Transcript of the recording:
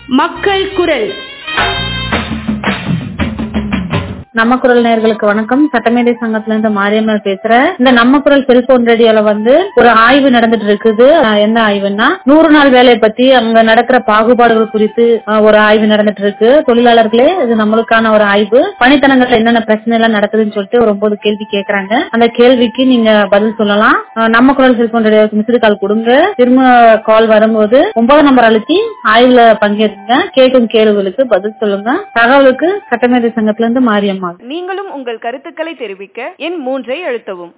மக்கள் குரல் நம்ம குரல் நேர்களுக்கு வணக்கம் சட்டமேதை சங்கத்துல இருந்து மாரியம்மா பேசுறேன் இந்த நம்ம குரல் செல்போன் ரேடியோல வந்து ஒரு ஆய்வு நடந்துட்டு இருக்குது அஹ் என்ன ஆய்வுன்னா நூறு நாள் வேலை பத்தி அங்க நடக்கிற பாகுபாடுகள் குறித்து அஹ், ஒரு ஆய்வு நடந்துட்டு இருக்கு தொழிலாளர்களே இது நம்மளுக்கான ஒரு ஆய்வு பணித்தனங்கள்ல என்னென்ன பிரச்சனை எல்லாம் நடக்குதுன்னு சொல்லிட்டு ஒரு ஒன்பது கேள்வி கேக்குறாங்க அந்த கேள்விக்கு நீங்க பதில் சொல்லலாம் அஹ், நம்ம குரல் செல்போன் ரேடியோக்கு மிஸ்டு கால் கொடுங்க திரும்ப கால் வரும்போது ஒன்பது நம்பர் அழுத்தி ஆய்வுல பங்கேற்குங்க கேட்கும் கேள்விகளுக்கு பதில் சொல்லுங்க தகவலுக்கு சட்டமேதை சங்கத்துல இருந்து மாரியம்மா நீங்களும் உங்கள் கருத்துக்களை தெரிவிக்க எண் மூன்றை அழுத்தவும்